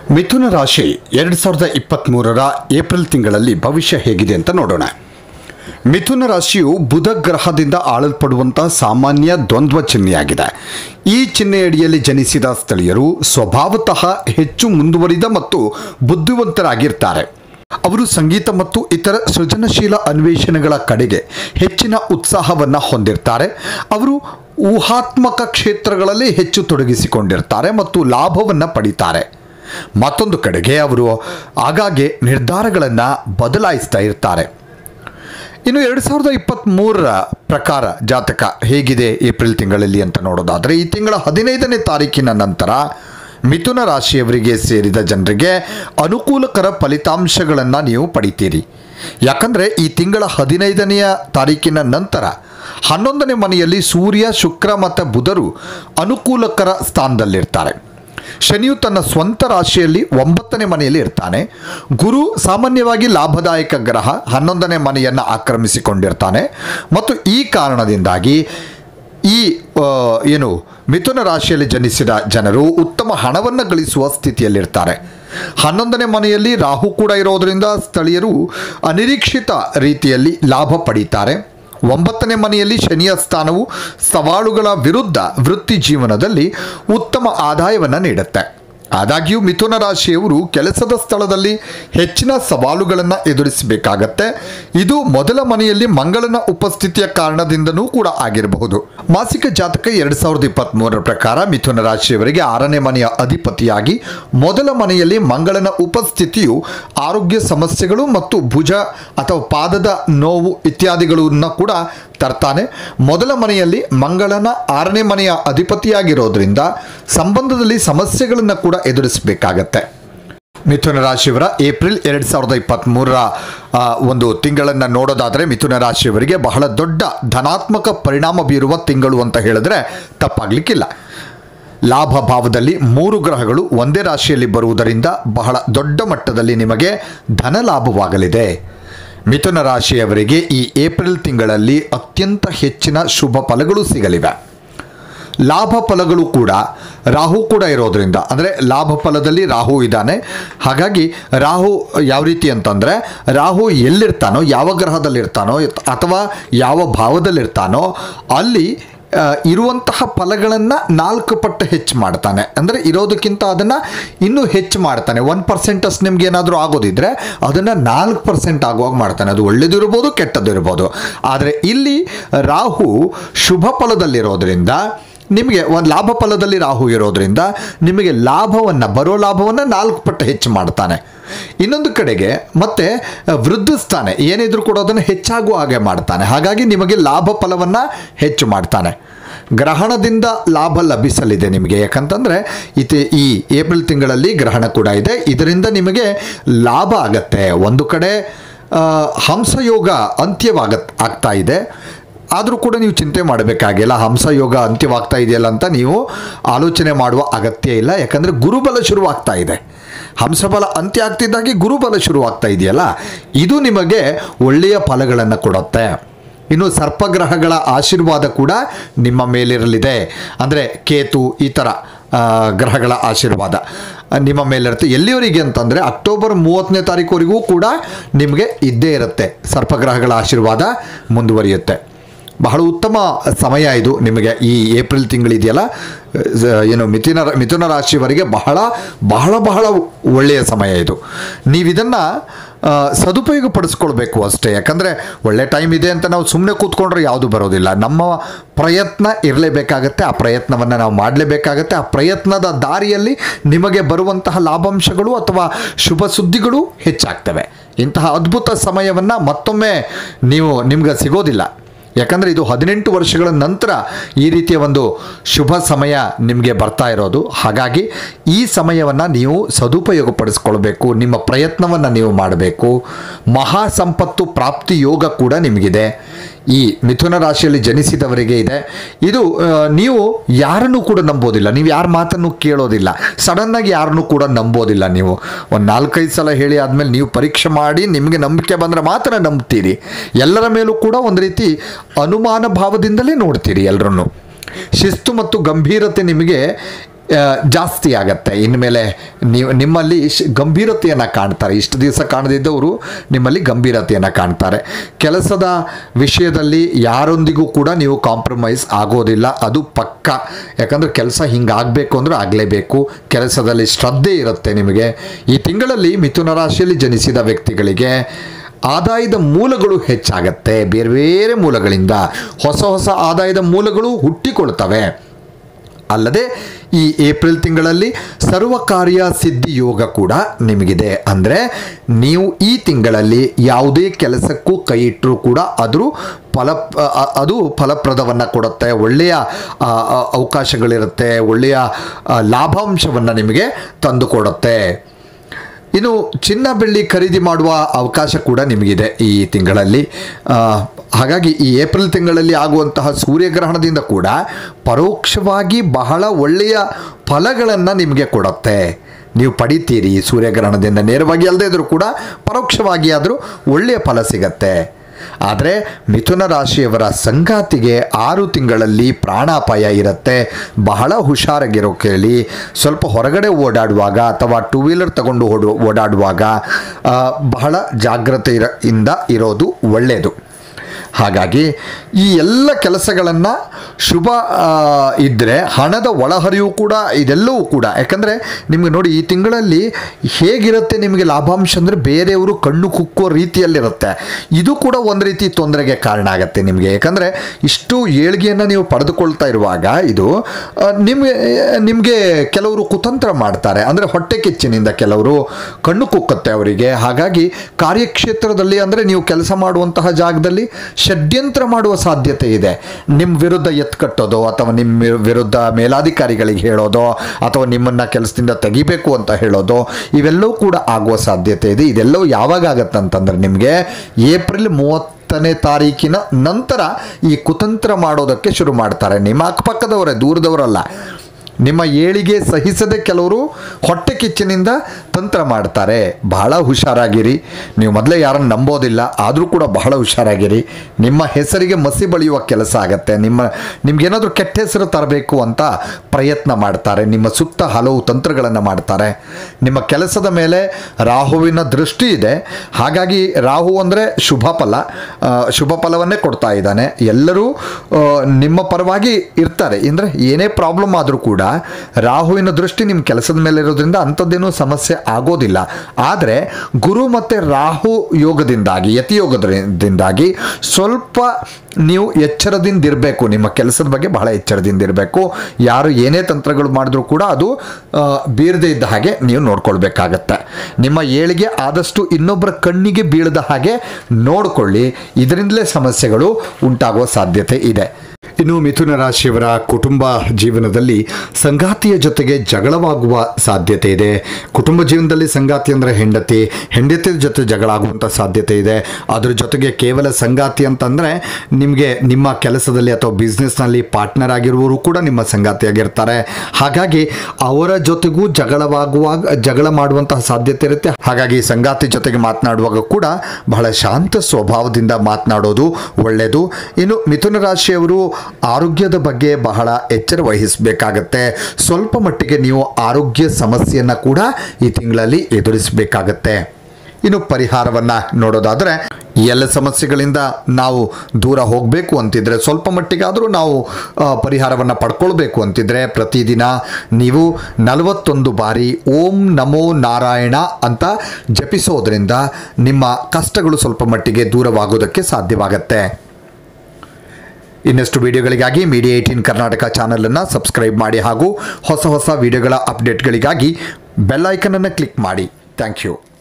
ಮಿಥುನ ರಾಶಿ ಎರಡು ಸಾವಿರದ ಇಪ್ಪತ್ತ್ಮೂರರ ಏಪ್ರಿಲ್ ತಿಂಗಳಲ್ಲಿ ಭವಿಷ್ಯ ಹೇಗಿದೆ ಅಂತ ನೋಡೋಣ ಮಿಥುನ ರಾಶಿಯು ಬುಧ ಗ್ರಹದಿಂದ ಆಳಲ್ಪಡುವಂಥ ಸಾಮಾನ್ಯ ದ್ವಂದ್ವ ಚಿಹ್ನೆಯಾಗಿದೆ ಈ ಚಿಹ್ನೆಯಡಿಯಲ್ಲಿ ಜನಿಸಿದ ಸ್ಥಳೀಯರು ಸ್ವಭಾವತಃ ಹೆಚ್ಚು ಮುಂದುವರಿದ ಮತ್ತು ಬುದ್ಧಿವಂತರಾಗಿರ್ತಾರೆ ಅವರು ಸಂಗೀತ ಮತ್ತು ಇತರ ಸೃಜನಶೀಲ ಅನ್ವೇಷಣೆಗಳ ಕಡೆಗೆ ಹೆಚ್ಚಿನ ಉತ್ಸಾಹವನ್ನು ಹೊಂದಿರ್ತಾರೆ ಅವರು ಊಹಾತ್ಮಕ ಕ್ಷೇತ್ರಗಳಲ್ಲಿ ಹೆಚ್ಚು ತೊಡಗಿಸಿಕೊಂಡಿರ್ತಾರೆ ಮತ್ತು ಲಾಭವನ್ನು ಪಡಿತಾರೆ ಮತ್ತೊಂದು ಕಡೆಗೆ ಅವರು ಆಗಾಗ್ಗೆ ನಿರ್ಧಾರಗಳನ್ನು ಬದಲಾಯಿಸ್ತಾ ಇರ್ತಾರೆ ಇನ್ನು ಎರಡು ಸಾವಿರದ ಇಪ್ಪತ್ತ್ಮೂರರ ಪ್ರಕಾರ ಜಾತಕ ಹೇಗಿದೆ ಏಪ್ರಿಲ್ ತಿಂಗಳಲ್ಲಿ ಅಂತ ನೋಡೋದಾದರೆ ಈ ತಿಂಗಳ ಹದಿನೈದನೇ ತಾರೀಕಿನ ನಂತರ ಮಿಥುನ ರಾಶಿಯವರಿಗೆ ಸೇರಿದ ಜನರಿಗೆ ಅನುಕೂಲಕರ ಫಲಿತಾಂಶಗಳನ್ನು ನೀವು ಪಡಿತೀರಿ ಯಾಕಂದರೆ ಈ ತಿಂಗಳ ಹದಿನೈದನೆಯ ತಾರೀಕಿನ ನಂತರ ಹನ್ನೊಂದನೇ ಮನೆಯಲ್ಲಿ ಸೂರ್ಯ ಶುಕ್ರ ಮತ್ತು ಬುಧರು ಅನುಕೂಲಕರ ಸ್ಥಾನದಲ್ಲಿರ್ತಾರೆ ಶನಿಯು ತನ್ನ ಸ್ವಂತ ರಾಶಿಯಲ್ಲಿ ಒಂಬತ್ತನೇ ಮನೆಯಲ್ಲಿ ಇರ್ತಾನೆ ಗುರು ಸಾಮಾನ್ಯವಾಗಿ ಲಾಭದಾಯಕ ಗ್ರಹ ಹನ್ನೊಂದನೇ ಮನೆಯನ್ನು ಆಕ್ರಮಿಸಿಕೊಂಡಿರ್ತಾನೆ ಮತ್ತು ಈ ಕಾರಣದಿಂದಾಗಿ ಈ ಆ, ಏನು ಮಿಥುನ ರಾಶಿಯಲ್ಲಿ ಜನಿಸಿದ ಜನರು ಉತ್ತಮ ಹಣವನ್ನು ಗಳಿಸುವ ಸ್ಥಿತಿಯಲ್ಲಿರ್ತಾರೆ ಹನ್ನೊಂದನೇ ಮನೆಯಲ್ಲಿ ರಾಹು ಕೂಡ ಇರೋದರಿಂದ ಸ್ಥಳೀಯರು ಅನಿರೀಕ್ಷಿತ ರೀತಿಯಲ್ಲಿ ಲಾಭ ಪಡೀತಾರೆ ಒಂಬತ್ತನೇ ಮನೆಯಲ್ಲಿ ಶನಿಯ ಸ್ಥಾನವು ಸವಾಲುಗಳ ವಿರುದ್ಧ ವೃತ್ತಿ ಜೀವನದಲ್ಲಿ ಉತ್ತಮ ಆದಾಯವನ್ನು ನೀಡುತ್ತೆ ಆದಾಗ್ಯೂ ಮಿಥುನ ರಾಶಿಯವರು ಕೆಲಸದ ಸ್ಥಳದಲ್ಲಿ ಹೆಚ್ಚಿನ ಸವಾಲುಗಳನ್ನು ಎದುರಿಸಬೇಕಾಗತ್ತೆ ಇದು ಮೊದಲ ಮನೆಯಲ್ಲಿ ಮಂಗಳನ ಉಪಸ್ಥಿತಿಯ ಕಾರಣದಿಂದನೂ ಕೂಡ ಆಗಿರಬಹುದು ಮಾಸಿಕ ಜಾತಕ ಎರಡು ಸಾವಿರದ ಇಪ್ಪತ್ತ್ಮೂರರ ಪ್ರಕಾರ ಮಿಥುನ ರಾಶಿಯವರಿಗೆ ಆರನೇ ಮನೆಯ ಅಧಿಪತಿಯಾಗಿ ಮೊದಲ ಮನೆಯಲ್ಲಿ ಮಂಗಳನ ಉಪಸ್ಥಿತಿಯು ಆರೋಗ್ಯ ಸಮಸ್ಯೆಗಳು ಮತ್ತು ಭುಜ ಅಥವಾ ಪಾದದ ನೋವು ಇತ್ಯಾದಿಗಳನ್ನು ಕೂಡ ತರ್ತಾನೆ ಮೊದಲ ಮನೆಯಲ್ಲಿ ಮಂಗಳನ ಆರನೇ ಮನೆಯ ಅಧಿಪತಿಯಾಗಿರೋದ್ರಿಂದ ಸಂಬಂಧದಲ್ಲಿ ಸಮಸ್ಯೆಗಳನ್ನು ಕೂಡ ಎದುರಿಸಬೇಕಾಗತ್ತೆ ಮಿಥುನ ರಾಶಿಯವರ ಏಪ್ರಿಲ್ ಎರಡು ಸಾವಿರದ ಇಪ್ಪತ್ತ್ಮೂರರ ಆ, ಒಂದು ತಿಂಗಳನ್ನು ನೋಡೋದಾದರೆ ಮಿಥುನ ರಾಶಿಯವರಿಗೆ ಬಹಳ ದೊಡ್ಡ ಧನಾತ್ಮಕ ಪರಿಣಾಮ ಬೀರುವ ತಿಂಗಳು ಅಂತ ಹೇಳಿದ್ರೆ ತಪ್ಪಾಗಲಿಕ್ಕಿಲ್ಲ ಲಾಭ ಭಾವದಲ್ಲಿ ಮೂರು ಗ್ರಹಗಳು ಒಂದೇ ರಾಶಿಯಲ್ಲಿ ಬರುವುದರಿಂದ ಬಹಳ ದೊಡ್ಡ ಮಟ್ಟದಲ್ಲಿ ನಿಮಗೆ ಧನ ಲಾಭವಾಗಲಿದೆ ಮಿಥುನ ರಾಶಿಯವರಿಗೆ ಈ ಏಪ್ರಿಲ್ ತಿಂಗಳಲ್ಲಿ ಅತ್ಯಂತ ಹೆಚ್ಚಿನ ಶುಭ ಫಲಗಳು ಸಿಗಲಿವೆ ಲಾಭ ಫಲಗಳು ಕೂಡ ರಾಹು ಕೂಡ ಇರೋದ್ರಿಂದ ಅಂದರೆ ಲಾಭ ಫಲದಲ್ಲಿ ರಾಹು ಇದ್ದಾನೆ ಹಾಗಾಗಿ ರಾಹು ಯಾವ ರೀತಿ ಅಂತಂದರೆ ರಾಹು ಎಲ್ಲಿರ್ತಾನೋ ಯಾವ ಗ್ರಹದಲ್ಲಿರ್ತಾನೋ ಅಥವಾ ಯಾವ ಭಾವದಲ್ಲಿರ್ತಾನೋ ಅಲ್ಲಿ ಆ, ಇರುವಂತಹ ಫಲಗಳನ್ನು ನಾಲ್ಕು ಪಟ್ಟು ಹೆಚ್ಚು ಮಾಡ್ತಾನೆ ಅಂದರೆ ಇರೋದಕ್ಕಿಂತ ಅದನ್ನು ಇನ್ನೂ ಹೆಚ್ಚು ಮಾಡ್ತಾನೆ ಒನ್ ಪರ್ಸೆಂಟ್ ಅಷ್ಟು ನಿಮ್ಗೆ ಏನಾದರೂ ಆಗೋದಿದ್ರೆ ಅದನ್ನು ನಾಲ್ಕು ಪರ್ಸೆಂಟ್ ಆಗುವಾಗ ಮಾಡ್ತಾನೆ ಅದು ಒಳ್ಳೇದು ಇರ್ಬೋದು ಕೆಟ್ಟದ್ದು ಇರ್ಬೋದು ಆದರೆ ಇಲ್ಲಿ ರಾಹು ಶುಭ ಫಲದಲ್ಲಿರೋದ್ರಿಂದ ನಿಮಗೆ ಒಂದು ಲಾಭ ಫಲದಲ್ಲಿ ರಾಹು ಇರೋದ್ರಿಂದ ನಿಮಗೆ ಲಾಭವನ್ನು ಬರೋ ಲಾಭವನ್ನು ನಾಲ್ಕು ಪಟ್ಟು ಹೆಚ್ಚು ಮಾಡ್ತಾನೆ ಇನ್ನೊಂದು ಕಡೆಗೆ ಮತ್ತೆ ವೃದ್ಧಿಸ್ತಾನೆ ಏನಿದ್ರು ಕೂಡ ಅದನ್ನು ಹೆಚ್ಚಾಗುವ ಹಾಗೆ ಮಾಡ್ತಾನೆ ಹಾಗಾಗಿ ನಿಮಗೆ ಲಾಭ ಫಲವನ್ನು ಹೆಚ್ಚು ಮಾಡ್ತಾನೆ ಗ್ರಹಣದಿಂದ ಲಾಭ ಲಭಿಸಲಿದೆ ನಿಮಗೆ ಯಾಕಂತಂದರೆ ಇತಿ ಈ ಏಪ್ರಿಲ್ ತಿಂಗಳಲ್ಲಿ ಗ್ರಹಣ ಕೂಡ ಇದೆ ಇದರಿಂದ ನಿಮಗೆ ಲಾಭ ಆಗತ್ತೆ ಒಂದು ಕಡೆ ಆ, ಹಂಸಯೋಗ ಅಂತ್ಯವಾಗತ್ ಆಗ್ತಾ ಇದೆ ಆದರೂ ಕೂಡ ನೀವು ಚಿಂತೆ ಮಾಡಬೇಕಾಗಿಲ್ಲ ಹಂಸಯೋಗ ಅಂತ್ಯವಾಗ್ತಾ ಇದೆಯಲ್ಲ ಅಂತ ನೀವು ಆಲೋಚನೆ ಮಾಡುವ ಅಗತ್ಯ ಇಲ್ಲ ಯಾಕಂದರೆ ಗುರುಬಲ ಶುರುವಾಗ್ತಾ ಇದೆ ಹಂಸಬಲ ಅಂತ್ಯ ಆಗ್ತಿದ್ದಾಗೆ ಗುರುಬಲ ಶುರುವಾಗ್ತಾ ಇದೆಯಲ್ಲ ಇದು ನಿಮಗೆ ಒಳ್ಳೆಯ ಫಲಗಳನ್ನು ಕೊಡುತ್ತೆ ಇನ್ನು ಸರ್ಪಗ್ರಹಗಳ ಆಶೀರ್ವಾದ ಕೂಡ ನಿಮ್ಮ ಮೇಲಿರಲಿದೆ ಅಂದರೆ ಕೇತು ಈ ಥರ ಆ, ಗ್ರಹಗಳ ಆಶೀರ್ವಾದ ಆ, ನಿಮ್ಮ ಮೇಲಿರುತ್ತೆ ಎಲ್ಲಿವರೆಗೆ ಅಂತಂದರೆ ಅಕ್ಟೋಬರ್ ಮೂವತ್ತನೇ ತಾರೀಕುವರೆಗೂ ಕೂಡ ನಿಮಗೆ ಇದ್ದೇ ಇರುತ್ತೆ ಸರ್ಪಗ್ರಹಗಳ ಆಶೀರ್ವಾದ ಮುಂದುವರಿಯುತ್ತೆ ಬಹಳ ಉತ್ತಮ ಸಮಯ ಇದು ನಿಮಗೆ ಈ ಏಪ್ರಿಲ್ ತಿಂಗಳಿದೆಯಲ್ಲ ಸ- ಏನು ಮಿಥುನ ಮಿಥುನ ರಾಶಿಯವರಿಗೆ ಬಹಳ ಬಹಳ ಬಹಳ ಒಳ್ಳೆಯ ಸಮಯ ಇದು ನೀವಿದನ್ನು ಸದುಪಯೋಗ ಪಡಿಸ್ಕೊಳ್ಬೇಕು ಅಷ್ಟೇ ಯಾಕಂದರೆ ಒಳ್ಳೆ ಟೈಮ್ ಇದೆ ಅಂತ ನಾವು ಸುಮ್ಮನೆ ಕೂತ್ಕೊಂಡ್ರೆ ಯಾವುದು ಬರೋದಿಲ್ಲ ನಮ್ಮ ಪ್ರಯತ್ನ ಇರಲೇಬೇಕಾಗತ್ತೆ ಆ ಪ್ರಯತ್ನವನ್ನು ನಾವು ಮಾಡಲೇಬೇಕಾಗತ್ತೆ ಆ ಪ್ರಯತ್ನದ ದಾರಿಯಲ್ಲಿ ನಿಮಗೆ ಬರುವಂತಹ ಲಾಭಾಂಶಗಳು ಅಥವಾ ಶುಭ ಸುದ್ದಿಗಳು ಹೆಚ್ಚಾಗ್ತವೆ ಇಂತಹ ಅದ್ಭುತ ಸಮಯವನ್ನು ಮತ್ತೊಮ್ಮೆ ನೀವು ನಿಮ್ಗೆ ಸಿಗೋದಿಲ್ಲ ಯಾಕಂದರೆ ಇದು ಹದಿನೆಂಟು ವರ್ಷಗಳ ನಂತರ ಈ ರೀತಿಯ ಒಂದು ಶುಭ ಸಮಯ ನಿಮಗೆ ಬರ್ತಾ ಇರೋದು ಹಾಗಾಗಿ ಈ ಸಮಯವನ್ನು ನೀವು ಸದುಪಯೋಗಪಡಿಸ್ಕೊಳ್ಬೇಕು ನಿಮ್ಮ ಪ್ರಯತ್ನವನ್ನು ನೀವು ಮಾಡಬೇಕು ಮಹಾ ಸಂಪತ್ತು ಪ್ರಾಪ್ತಿ ಯೋಗ ಕೂಡ ನಿಮಗಿದೆ ಈ ಮಿಥುನ ರಾಶಿಯಲ್ಲಿ ಜನಿಸಿದವರಿಗೆ ಇದೆ ಇದು ಆ, ನೀವು ಯಾರನ್ನೂ ಕೂಡ ನಂಬೋದಿಲ್ಲ ನೀವು ಯಾರ ಮಾತನ್ನು ಕೇಳೋದಿಲ್ಲ ಸಡನ್ನಾಗಿ ಯಾರನ್ನೂ ಕೂಡ ನಂಬೋದಿಲ್ಲ ನೀವು ಒಂದು ನಾಲ್ಕೈದು ಸಲ ಹೇಳಿ ಆದಮೇಲೆ ನೀವು ಪರೀಕ್ಷೆ ಮಾಡಿ ನಿಮಗೆ ನಂಬಿಕೆ ಬಂದರೆ ಮಾತ್ರ ನಂಬ್ತೀರಿ ಎಲ್ಲರ ಮೇಲೂ ಕೂಡ ಒಂದು ರೀತಿ ಅನುಮಾನ ಭಾವದಿಂದಲೇ ನೋಡ್ತೀರಿ ಎಲ್ಲರನ್ನು ಶಿಸ್ತು ಮತ್ತು ಗಂಭೀರತೆ ನಿಮಗೆ ಆ, ಜಾಸ್ತಿ ಆಗತ್ತೆ ಇನ್ಮೇಲೆ ನೀವು ನಿಮ್ಮಲ್ಲಿ ಶ್- ಗಂಭೀರತೆಯನ್ನು ಕಾಣ್ತಾರೆ ಇಷ್ಟು ದಿವಸ ಕಾಣದಿದ್ದವರು ನಿಮ್ಮಲ್ಲಿ ಗಂಭೀರತೆಯನ್ನು ಕಾಣ್ತಾರೆ ಕೆಲಸದ ವಿಷಯದಲ್ಲಿ ಯಾರೊಂದಿಗೂ ಕೂಡ ನೀವು ಕಾಂಪ್ರಮೈಸ್ ಆಗೋದಿಲ್ಲ ಅದು ಪಕ್ಕ ಯಾಕಂದರೆ ಕೆಲಸ ಹಿಂಗಾಗಬೇಕು ಅಂದರೆ ಆಗಲೇಬೇಕು ಕೆಲಸದಲ್ಲಿ ಶ್ರದ್ಧೆ ಇರುತ್ತೆ ನಿಮಗೆ ಈ ತಿಂಗಳಲ್ಲಿ ಮಿಥುನ ರಾಶಿಯಲ್ಲಿ ಜನಿಸಿದ ವ್ಯಕ್ತಿಗಳಿಗೆ ಆದಾಯದ ಮೂಲಗಳು ಹೆಚ್ಚಾಗತ್ತೆ ಬೇರೆ ಬೇರೆ ಮೂಲಗಳಿಂದ ಹೊಸ ಹೊಸ ಆದಾಯದ ಮೂಲಗಳು ಹುಟ್ಟಿಕೊಳ್ತವೆ ಅಲ್ಲದೆ ಈ ಏಪ್ರಿಲ್ ತಿಂಗಳಲ್ಲಿ ಸರ್ವಕಾರ್ಯ ಸಿದ್ಧಿ ಯೋಗ ಕೂಡ ನಿಮಗಿದೆ ಅಂದರೆ ನೀವು ಈ ತಿಂಗಳಲ್ಲಿ ಯಾವುದೇ ಕೆಲಸಕ್ಕೂ ಕೈ ಇಟ್ಟರೂ ಕೂಡ ಅದ್ರ ಫಲ ಅ- ಅದು ಫಲಪ್ರದವನ್ನು ಕೊಡುತ್ತೆ ಒಳ್ಳೆಯ ಆ, ಆ, ಅವಕಾಶಗಳಿರುತ್ತೆ ಒಳ್ಳೆಯ ಆ, ಲಾಭಾಂಶವನ್ನು ನಿಮಗೆ ತಂದುಕೊಡುತ್ತೆ ಇನ್ನು ಚಿನ್ನ ಬೆಳ್ಳಿ ಖರೀದಿ ಮಾಡುವ ಅವಕಾಶ ಕೂಡ ನಿಮಗಿದೆ ಈ ತಿಂಗಳಲ್ಲಿ ಆ, ಹಾಗಾಗಿ ಈ ಏಪ್ರಿಲ್ ತಿಂಗಳಲ್ಲಿ ಆಗುವಂತಹ ಸೂರ್ಯಗ್ರಹಣದಿಂದ ಕೂಡ ಪರೋಕ್ಷವಾಗಿ ಬಹಳ ಒಳ್ಳೆಯ ಫಲಗಳನ್ನು ನಿಮಗೆ ಕೊಡುತ್ತೆ ನೀವು ಪಡಿತೀರಿ ಸೂರ್ಯಗ್ರಹಣದಿಂದ ನೇರವಾಗಿ ಅಲ್ಲದೇ ಇದ್ರೂ ಕೂಡ ಪರೋಕ್ಷವಾಗಿ ಆದರೂ ಒಳ್ಳೆಯ ಫಲ ಸಿಗತ್ತೆ ಆದರೆ ಮಿಥುನ ರಾಶಿಯವರ ಸಂಗಾತಿಗೆ ಆರು ತಿಂಗಳಲ್ಲಿ ಪ್ರಾಣಾಪಾಯ ಇರುತ್ತೆ ಬಹಳ ಹುಷಾರಾಗಿರೋ ಕೇಳಿ ಸ್ವಲ್ಪ ಹೊರಗಡೆ ಓಡಾಡುವಾಗ ಅಥವಾ ಟೂ ವೀಲರ್ ತಗೊಂಡು ಓಡು ಓಡಾಡುವಾಗ ಆ, ಬಹಳ ಜಾಗ್ರತೆ ಇರ ಇಂದ ಇರೋದು ಒಳ್ಳೆಯದು ಹಾಗಾಗಿ ಈ ಎಲ್ಲ ಕೆಲಸಗಳನ್ನು ಶುಭ ಆ, ಇದ್ದರೆ ಹಣದ ಒಳಹರಿವು ಕೂಡ ಇದೆಲ್ಲವೂ ಕೂಡ ಯಾಕಂದರೆ ನಿಮಗೆ ನೋಡಿ ಈ ತಿಂಗಳಲ್ಲಿ ಹೇಗಿರುತ್ತೆ ನಿಮಗೆ ಲಾಭಾಂಶ ಅಂದರೆ ಬೇರೆಯವರು ಕಣ್ಣು ಕುಕ್ಕೋ ರೀತಿಯಲ್ಲಿರುತ್ತೆ ಇದು ಕೂಡ ಒಂದು ರೀತಿ ತೊಂದರೆಗೆ ಕಾರಣ ಆಗುತ್ತೆ ನಿಮಗೆ ಯಾಕಂದರೆ ಇಷ್ಟು ಏಳಿಗೆಯನ್ನು ನೀವು ಪಡೆದುಕೊಳ್ತಾ ಇರುವಾಗ ಇದು ಆ, ನಿಮಗೆ ನಿಮಗೆ ಕೆಲವರು ಕುತಂತ್ರ ಮಾಡ್ತಾರೆ ಅಂದರೆ ಹೊಟ್ಟೆ ಕಿಚ್ಚಿನಿಂದ ಕೆಲವರು ಕಣ್ಣು ಕುಕ್ಕುತ್ತೆ ಅವರಿಗೆ ಹಾಗಾಗಿ ಕಾರ್ಯಕ್ಷೇತ್ರದಲ್ಲಿ ಅಂದರೆ ನೀವು ಕೆಲಸ ಮಾಡುವಂತಹ ಜಾಗದಲ್ಲಿ ಷಡ್ಯಂತ್ರ ಮಾಡುವ ಸಾಧ್ಯತೆ ಇದೆ ನಿಮ್ಮ ವಿರುದ್ಧ ಎತ್ಕಟ್ಟೋದು ಅಥವಾ ನಿಮ್ಮ ವಿರುದ್ಧ ಮೇಲಾಧಿಕಾರಿಗಳಿಗೆ ಹೇಳೋದು ಅಥವಾ ನಿಮ್ಮನ್ನು ಕೆಲಸದಿಂದ ತೆಗಿಬೇಕು ಅಂತ ಹೇಳೋದು ಇವೆಲ್ಲವೂ ಕೂಡ ಆಗುವ ಸಾಧ್ಯತೆ ಇದೆ ಇದೆಲ್ಲವೂ ಯಾವಾಗ ಆಗತ್ತೆ ಅಂತಂದ್ರೆ ನಿಮಗೆ ಏಪ್ರಿಲ್ ಮೂವತ್ತನೇ ತಾರೀಕಿನ ನಂತರ ಈ ಕುತಂತ್ರ ಮಾಡೋದಕ್ಕೆ ಶುರು ಮಾಡ್ತಾರೆ ನಿಮ್ಮ ಅಕ್ಕಪಕ್ಕದವರೇ ದೂರದವರಲ್ಲ ನಿಮ್ಮ ಏಳಿಗೆ ಸಹಿಸದೆ ಕೆಲವರು ಹೊಟ್ಟೆ ಕಿಚ್ಚಿನಿಂದ ತಂತ್ರ ಮಾಡ್ತಾರೆ ಬಹಳ ಹುಷಾರಾಗಿರಿ ನೀವು ಮೊದಲೇ ಯಾರನ್ನು ನಂಬೋದಿಲ್ಲ ಆದರೂ ಕೂಡ ಬಹಳ ಹುಷಾರಾಗಿರಿ ನಿಮ್ಮ ಹೆಸರಿಗೆ ಮಸಿ ಬಳಿಯುವ ಕೆಲಸ ಆಗತ್ತೆ ನಿಮ್ಮ ನಿಮ್ಗೇನಾದರೂ ಕೆಟ್ಟ ಹೆಸರು ತರಬೇಕು ಅಂತ ಪ್ರಯತ್ನ ಮಾಡ್ತಾರೆ ನಿಮ್ಮ ಸುತ್ತ ಹಲವು ತಂತ್ರಗಳನ್ನು ಮಾಡ್ತಾರೆ ನಿಮ್ಮ ಕೆಲಸದ ಮೇಲೆ ರಾಹುವಿನ ದೃಷ್ಟಿ ಇದೆ ಹಾಗಾಗಿ ರಾಹು ಅಂದರೆ ಶುಭ ಫಲ ಆ, ಶುಭ ಫಲವನ್ನೇ ಕೊಡ್ತಾ ಇದ್ದಾನೆ ಎಲ್ಲರೂ ಆ, ನಿಮ್ಮ ಪರವಾಗಿ ಇರ್ತಾರೆ ಅಂದರೆ ಏನೇ ಪ್ರಾಬ್ಲಮ್ ಆದರೂ ಕೂಡ ರಾಹುವಿನ ದೃಷ್ಟಿ ನಿಮ್ಮ ಕೆಲಸದ ಮೇಲೆ ಇರೋದ್ರಿಂದ ಅಂಥದ್ದೇನೂ ಸಮಸ್ಯೆ ಆಗೋದಿಲ್ಲ ಆದರೆ ಗುರು ಮತ್ತು ರಾಹು ಯೋಗದಿಂದಾಗಿ ಯತಿಯೋಗದಿಂದಾಗಿ ಸ್ವಲ್ಪ ನೀವು ಎಚ್ಚರದಿಂದ ಇರಬೇಕು ನಿಮ್ಮ ಕೆಲಸದ ಬಗ್ಗೆ ಬಹಳ ಎಚ್ಚರದಿಂದ ಇರಬೇಕು ಯಾರು ಏನೇ ತಂತ್ರಗಳು ಮಾಡಿದ್ರೂ ಕೂಡ ಅದು ಆ, ಬೀರದೇ ಇದ್ದ ಹಾಗೆ ನೀವು ನೋಡ್ಕೊಳ್ಬೇಕಾಗತ್ತೆ ನಿಮ್ಮ ಏಳಿಗೆ ಆದಷ್ಟು ಇನ್ನೊಬ್ಬರ ಕಣ್ಣಿಗೆ ಬೀಳದ ಹಾಗೆ ನೋಡಿಕೊಳ್ಳಿ ಇದರಿಂದಲೇ ಸಮಸ್ಯೆಗಳು ಉಂಟಾಗುವ ಸಾಧ್ಯತೆ ಇದೆ ಇನ್ನು ಮಿಥುನ ರಾಶಿಯವರ ಕುಟುಂಬ ಜೀವನದಲ್ಲಿ ಸಂಗಾತಿಯ ಜೊತೆಗೆ ಜಗಳವಾಗುವ ಸಾಧ್ಯತೆ ಇದೆ ಕುಟುಂಬ ಜೀವನದಲ್ಲಿ ಸಂಗಾತಿ ಅಂದರೆ ಹೆಂಡತಿ ಹೆಂಡತಿಯ ಜೊತೆ ಜಗಳ ಆಗುವಂಥ ಸಾಧ್ಯತೆ ಇದೆ ಅದ್ರ ಜೊತೆಗೆ ಕೇವಲ ಸಂಗಾತಿ ಅಂತಂದರೆ ನಿಮಗೆ ನಿಮ್ಮ ಕೆಲಸದಲ್ಲಿ ಅಥವಾ ಬಿಸ್ನೆಸ್ನಲ್ಲಿ ಪಾರ್ಟ್ನರ್ ಆಗಿರುವವರು ಕೂಡ ನಿಮ್ಮ ಸಂಗಾತಿಯಾಗಿರ್ತಾರೆ ಹಾಗಾಗಿ ಅವರ ಜೊತೆಗೂ ಜಗಳವಾಗುವಾಗ ಜಗಳ ಮಾಡುವಂತಹ ಸಾಧ್ಯತೆ ಇರುತ್ತೆ ಹಾಗಾಗಿ ಸಂಗಾತಿ ಜೊತೆಗೆ ಮಾತನಾಡುವಾಗ ಕೂಡ ಬಹಳ ಶಾಂತ ಸ್ವಭಾವದಿಂದ ಮಾತನಾಡೋದು ಒಳ್ಳೆಯದು ಇನ್ನು ಮಿಥುನ ರಾಶಿಯವರು ಆರೋಗ್ಯದ ಬಗ್ಗೆ ಬಹಳ ಎಚ್ಚರ ವಹಿಸಬೇಕಾಗತ್ತೆ ಸ್ವಲ್ಪ ಮಟ್ಟಿಗೆ ನೀವು ಆರೋಗ್ಯ ಸಮಸ್ಯೆಯನ್ನು ಕೂಡ ಈ ತಿಂಗಳಲ್ಲಿ ಎದುರಿಸಬೇಕಾಗತ್ತೆ ಇನ್ನು ಪರಿಹಾರವನ್ನು ನೋಡೋದಾದರೆ ಈ ಎಲ್ಲ ಸಮಸ್ಯೆಗಳಿಂದ ನಾವು ದೂರ ಹೋಗಬೇಕು ಅಂತಿದ್ರೆ ಸ್ವಲ್ಪ ಮಟ್ಟಿಗಾದರೂ ನಾವು ಪರಿಹಾರವನ್ನು ಪಡ್ಕೊಳ್ಬೇಕು ಅಂತಿದ್ರೆ ಪ್ರತಿದಿನ ನೀವು ನಲವತ್ತೊಂದು ಬಾರಿ ಓಂ ನಮೋ ನಾರಾಯಣ ಅಂತ ಜಪಿಸೋದ್ರಿಂದ ನಿಮ್ಮ ಕಷ್ಟಗಳು ಸ್ವಲ್ಪ ಮಟ್ಟಿಗೆ ದೂರವಾಗೋದಕ್ಕೆ ಸಾಧ್ಯವಾಗತ್ತೆ ಇನ್ನಷ್ಟು ವಿಡಿಯೋಗಳಿಗಾಗಿ ಮೀಡಿಯಾ ಏಯ್ಟೀನ್ ಕರ್ನಾಟಕ ಚಾನಲನ್ನು ಸಬ್ಸ್ಕ್ರೈಬ್ ಮಾಡಿ ಹಾಗೂ ಹೊಸ ಹೊಸ ವಿಡಿಯೋಗಳ ಅಪ್ಡೇಟ್ಗಳಿಗಾಗಿ ಬೆಲ್ ಐಕನನ್ನು ಕ್ಲಿಕ್ ಮಾಡಿ ಥ್ಯಾಂಕ್ ಯು